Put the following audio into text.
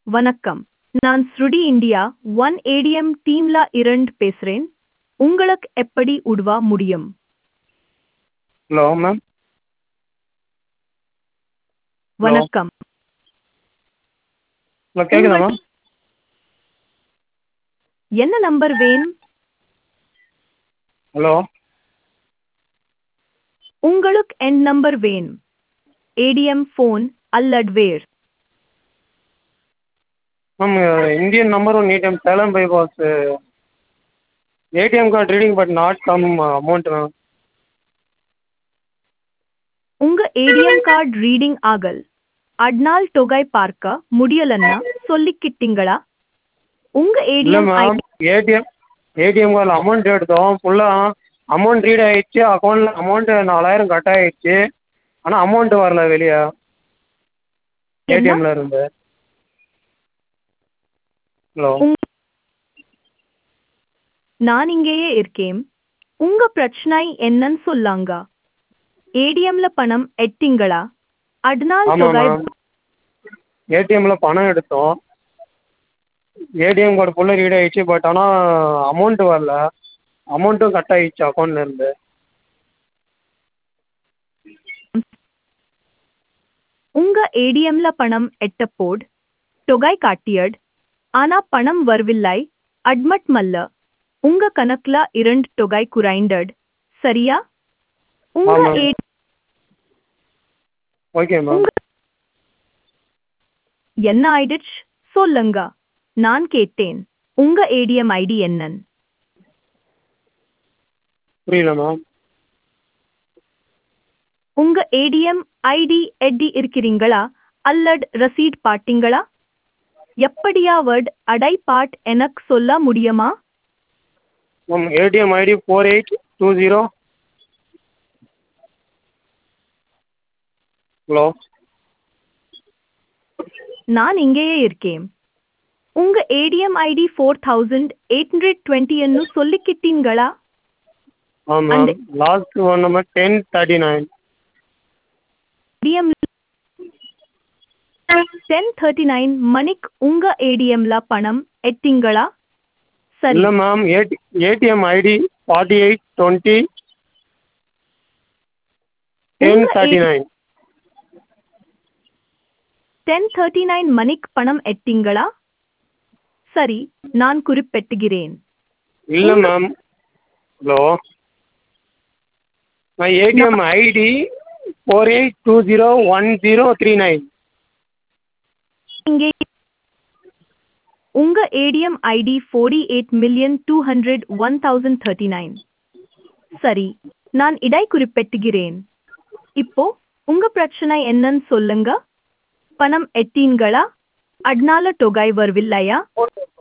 வணக்கம் நான் ஸ்ருடி இந்தியா ஒன் ஏடிஎம் டீம்ல இருந்து பேசுறேன் உங்களுக்கு எப்படி உதவ முடியும் ஹலோ மேம் வணக்கம் ஹலோ கேட்குதா மேம் என்ன நம்பர் வேணும் ஹலோ உங்களுக்கு என் நம்பர் வேணும் ஏடிஎம் ஃபோன் அல்லது where ma'am Indian number one ATM Salem bypass ATM card reading but not come amount ma'am உங்க ஏடிஎம் கார்டு ரீடிங் ஆகல் அட்னால் தொகை பார்க்க முடியலன்னா சொல்லிக்கிட்டீங்களா உங்க இல்லை ஏடிஎம் மேம் ஏடிஎம் ஏடிஎம் கார்டில் அமௌண்ட் எடுத்தோம் ஃபுல்லாக அமௌண்ட் ரீட் ஆகிடுச்சு அக்கௌண்ட்டில் அமௌண்ட்டு நாலாயிரம் கட் ஆகிடுச்சு ஆனால் அமௌண்ட்டு வரல வெளியே ஏடிஎம்மில் இருந்து ஹலோ நான் இங்கேயே இருக்கேன் உங்க பிரச்சனை என்னன்னு சொல்லாங்க ஏடிஎம்ல பணம் எட்டிங்களா அட்னால் ஆமாம் தொகை மேம் ஏடிஎம்மில் பணம் எடுத்தோம் ஏடிஎம் கார்டு ஃபுல்லாக ரீட் ஆகிடுச்சு பட் ஆனால் அமௌண்ட்டு வரல அமௌண்ட்டும் கட் ஆகிடுச்சு அக்கௌண்ட்லேருந்து உங்க ஏடிஎம்ல பணம் எட்டப்போட் தொகை காட்டியட் ஆனா பணம் வரவில்லை அட்மட் மல்ல உங்க கணக்குல இரண்டு தொகை குறைந்தட் சரியா உங்க ஆமாம். ஏ- ஓகே மேம் உங்க என்ன ஆயிடுச்சு சொல்லுங்க நான் கேட்டேன் உங்க ஏடிஎம் ஐடி என்னன்னு புரியல மேம் உங்க ஏடிஎம் ஐடி எட்டி இருக்கிறீங்களா அல்லது ரசீட் பாட்டிங்களா எப்படியாவது அடை பாட் எனக்கு சொல்ல முடியுமா ma'am ATM ID four eight two zero hello நான் இங்கேயே இருக்கேன் உங்க ATM ID four thousand eight hundred டுவெண்ட்டின்னு சொல்லிக்கிட்டீங்களா ஆ மேம் அந்த- last one number ten thirty nine ATM ten thirty nine மணிக்கு உங்க ஏடிஎம்ல பணம் எட்டிங்களா சரி இல்லை ma'am A T ATM ID forty eight twenty ten உங்க thirty nine ten thirty nine மணிக்கு பணம் எட்டிங்களா சரி நான் குறிப்பிட்டுகிறேன் இல்லை ma'am hello my ATM ID four eight two zero one zero three nine இங்கே உங்க ATM ID forty eight million two hundred one thousand thirty nine சரி நான் இடை குறிப்பிட்டுகிறேன் இப்போ உங்க பிரச்சனை என்னன்னு சொல்லுங்க பணம் எட்டீன்களா அட்னால தொகை வரவில்லையா